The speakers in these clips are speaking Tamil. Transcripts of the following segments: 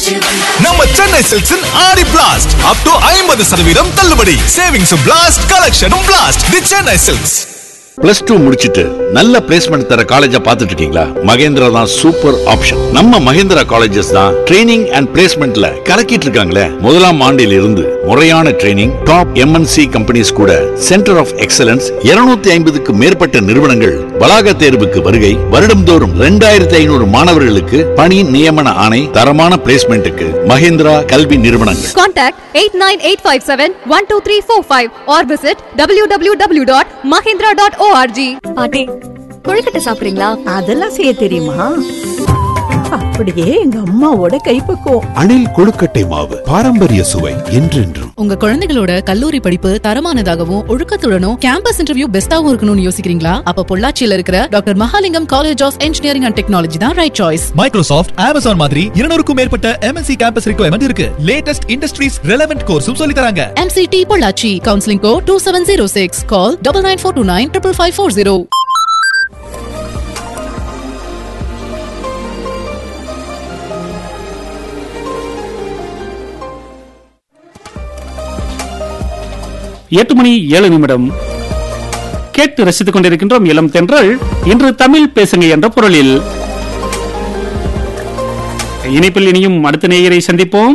நம்ம சென்னை சில்க்ஸின் ஆடி பிளாஸ்ட் அப் டு ஐம்பது சதவீதம் தள்ளுபடி சேவிங்ஸும் பிளாஸ்ட் கலெக்ஷனும் blast the Chennai Silks plus two முடிச்சிட்டு நல்ல பிளேஸ்மெண்ட் தர காலேஜா பார்த்துட்டு இருக்கீங்களா மகேந்திரா தான் சூப்பர் ஆப்ஷன் நம்ம மகேந்திரா காலேஜஸ் தான் ட்ரைனிங் அண்ட் பிளேஸ்மெண்ட்ல கலக்கிட்டு இருக்காங்களே முதலாம் ஆண்டில் இருந்து முறையான ட்ரைனிங் டாப் எம்என்சி கம்பெனிஸ் கூட சென்டர் ஆஃப் எக்ஸலன்ஸ் 250 ஐம்பதுக்கு மேற்பட்ட நிறுவனங்கள் வளாக தேர்வுக்கு வருகை வருடம்தோறும் ரெண்டாயிரத்தி ஐநூறு மாணவர்களுக்கு பணி நியமன ஆணை தரமான பிளேஸ்மெண்ட்டுக்கு மகேந்திரா கல்வி நிறுவனங்கள் Contact 89857-12345 or visit www.mahindra.org. பாட்டி கொழுக்கட்டை சாப்பிடுறீங்களா அதெல்லாம் செய்ய தெரியுமா அப்படியே எங்க அம்மாவோட கைப்பக்குவம் அணில் கொழுக்கட்டை மாவு பாரம்பரிய சுவை என்றென்றும் உங்க குழந்தைகளோட கல்லூரி படிப்பு தரமானதாகவும் ஒழுக்கத்துடனும் கேம்பஸ் இன்டர்வியூ பெஸ்டாவும் இருக்கணும்னு யோசிக்கிறீங்களா அப்ப பொள்ளாச்சியில இருக்கிற doctor Mahalingam college of engineering and technology தான் ரைட் சாய்ஸ் மைக்ரோசாஃப்ட் அமேசான் மாதிரி இருநூறுக்கும் மேற்பட்ட எம்என்சி கேம்பஸ் ரிக்வயர்மெண்ட் இருக்கு லேட்டஸ்ட் இண்டஸ்ட்ரீஸ் ரெலவென்ட் கோர்ஸும் சொல்லி தராங்க MCT பொள்ளாச்சி counselling code two seven zero six call double nine four two nine triple five four zero எட்டு மணி ஏழு நிமிடம் கேட்டு ரசித்துக் கொண்டிருக்கின்றோம் இளம் தென்றல் இன்று தமிழ் பேசுங்க என்ற பொருளில் இணைப்பில் இனியும் அடுத்த நேயரை சந்திப்போம்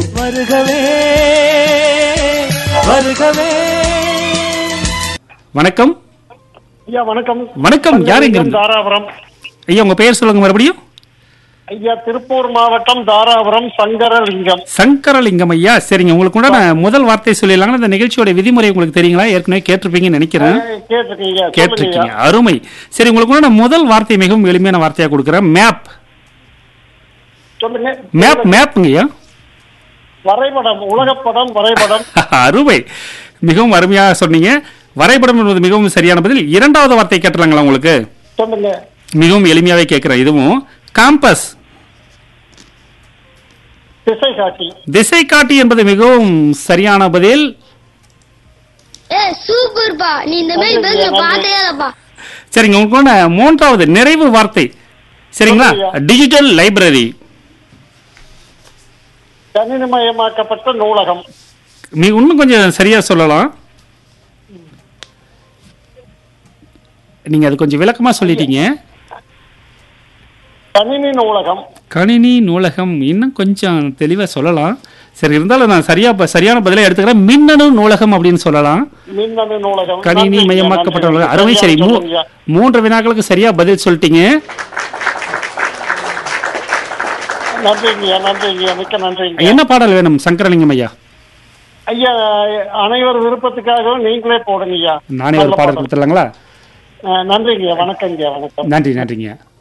வணக்கம் ஐயா வணக்கம் வணக்கம் யார் எங்க இருந்து? தாராபுரம் ஐயா உங்க பெயர் சொல்லுங்க மறுபடியும் ஐயா திருப்பூர் மாவட்டம் தாராபுரம் சங்கரலிங்கம் சங்கரலிங்கம் ஐயா சரிங்க உங்களுக்கு உண்டான முதல் வார்த்தை சொல்லிடலாங்க இந்த நிகழ்ச்சியோட விதிமுறை உங்களுக்கு தெரியுங்களா ஏற்கனவே கேட்டிருப்பீங்கன்னு நினைக்கிறேன் கேட்டிருக்கீங்க சொல்லுங்க கேட்டிருக்கீங்க ஐயா. அருமை சரி உங்களுக்கு உண்டான முதல் வார்த்தை மிகவும் எளிமையான வார்த்தையா கொடுக்குறேன் மேப் சொல்லுங்க மேப் மேப்புங்க ஐயா வரைபடம் உலகப்படம் வரைபடம் அருமை மிகவும் அருமையாக சொன்னீங்க வரைபடம் என்பது மிகவும் சரியான பதில் இரண்டாவது வார்த்தை கேட்டுலாங்களா உங்களுக்கு சொல்லுங்க மிகவும் எளிமையாவே கேட்கிறேன் இதுவும் காம்பஸ் திசை காட்டி திசை காட்டி என்பது மிகவும் சரியான பதில் ஏ சூப்பர்ப்பா நீ இந்த மாதிரி பேச பார்த்தே இல்லப்பா சரிங்க உங்களுக்கு மூன்றாவது நிறைவு வார்த்தை சரிங்களா டிஜிட்டல் லைப்ரரி கணினிமயமாக்கப்பட்ட நூலகம் நீ இன்னும் கொஞ்சம் சரியா சொல்லலாம் நீங்க அது கொஞ்சம் விளக்கமா சொல்லிட்டீங்க கணினி நூலகம் கணினி நூலகம் இன்னும் கொஞ்சம் தெளிவா சொல்லலாம் சரி இருந்தாலும் நான் சரியா ப- சரியான பதிலை எடுத்துக்கிறேன் மின்னணு நூலகம் அப்படின்னு சொல்லலாம் மின்னணு நூலகம் கணினி நன்றிங்க, மயமாக்கப்பட்ட நன்றிங்க. நூலகம் அருமை சரி மூ- சொல்லுங்க. மூன்று வினாக்களுக்கு சரியா பதில் சொல்லிட்டீங்க நன்றிங்க நன்றிங்க மிக்க நன்றிங்க என்ன பாடல் வேணும் சங்கரலிங்கம் ஐயா ஐயா அனைவர் விருப்பத்துக்காகவும் நீங்களே போடுங்க ஐயா நானே ஒரு நல்ல பாடல் கொடுத்துடலாங்களா அஹ், நன்றிங்க வணக்கங்க வணக்கம் நன்றி நன்றிங்க